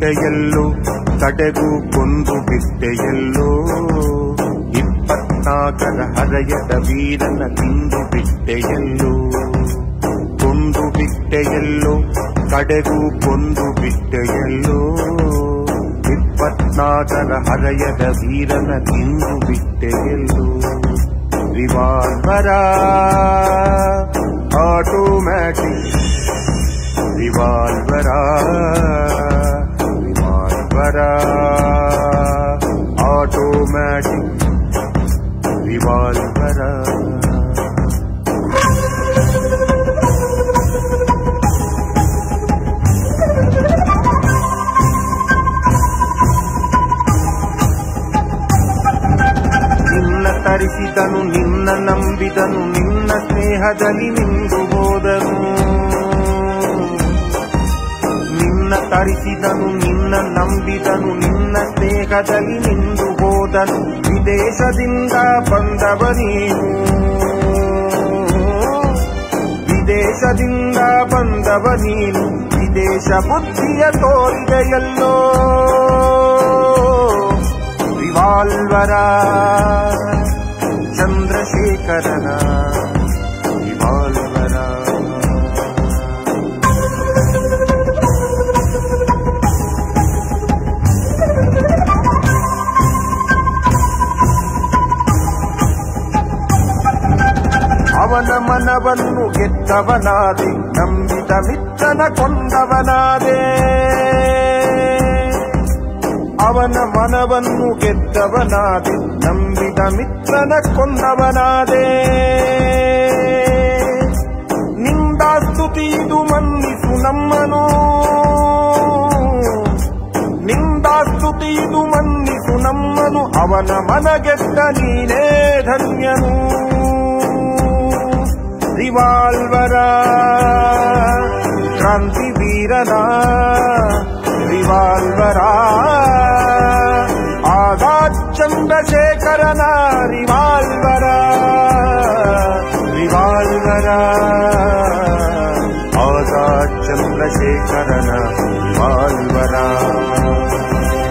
ಬಿಟ್ಟೆಯಲ್ಲೋ ಕಡೆಗೂ ಕೊಂದು ಬಿಟ್ಟೆಯಲ್ಲೋ ಇಪ್ಪತ್ನಾಲ್ಕರ ಹರೆಯದ ವೀರನ ತಿಂದು ಬಿಟ್ಟೆಯಲ್ಲೋ ಕೊಂದು ಬಿಟ್ಟೆಯಲ್ಲೋ ಕಡೆಗೂ ಕೊಂದು ಬಿಟ್ಟೆಯಲ್ಲೋ ಇಪ್ಪತ್ನಾಲ್ಕರ ಹರೆಯದ ವೀರನ ತಿಂದು ಬಿಟ್ಟೆಯಲ್ಲೋ ರಿವಾಲ್ವರ ಆಟೋಮ್ಯಾಟಿಕ್ ರಿವಾಲ್ವರ ರಿವಾಲ್ವರ ಆಟೋಮ್ಯಾಟಿಕ್ ರಿವಾಲ್ವರ ನಿನ್ನ ತರಿಸಿದನು ನಿನ್ನ ನಂಬಿದನು ನಿನ್ನ ಸ್ನೇಹದಲ್ಲಿ ನಿಂದು ಹೋದನು ನಿನ್ನ ತರಿಸಿದನು ನಿನ್ನ ನಂಬಿದನು ನಿನ್ನ ಸ್ನೇಹದಲ್ಲಿ ನಿಂದು ಹೋದನು ವಿದೇಶದಿಂದ ಬಂದವ ನೀನು ವಿದೇಶದಿಂದ ಬಂದವ ನೀನು ವಿದೇಶ ಬುದ್ಧಿಯ ತೋರಿದೆಯಲ್ಲೋ ರಿವಾಲ್ವರ ಚಂದ್ರಶೇಖರನ ರಿವಾಲ್ವರ ಅವನ ಮನವನ್ನು ಗೆದ್ದವನಾದೆ ನಂಬಿದ ಮಿತ್ರನ ಕೊಂದವನಾದೆ ಅವನ ಮನವನ್ನು ಗೆದ್ದವನಾದೆ ನಂಬಿದ ಮಿತ್ರನ ಕೊಂದವನಾದೆ ನಿಂದ ಸ್ತುತಿದು ಮನ್ನಿಸು ನಮ್ಮನು ನಿಂದ ಸ್ತುತಿದು ಮನ್ನಿಸು ನಮ್ಮನು ಅವನ ಮನಗೆದ್ದ ನೀನೇ ಧನ್ಯನು ರಿವಾಲ್ವರ ಕ್ರಾಂತಿ ವೀರನ ರಿವಾಲ್ವರ ಆಗಾತ್ ಚಂದ್ರಶೇಖರನ ರಿವಾಲ್ವರ ರಿವಾಲ್ವರ ಆಗಾತ್ ಚಂದ್ರಶೇಖರನ ರಿವಾಲ್ವರ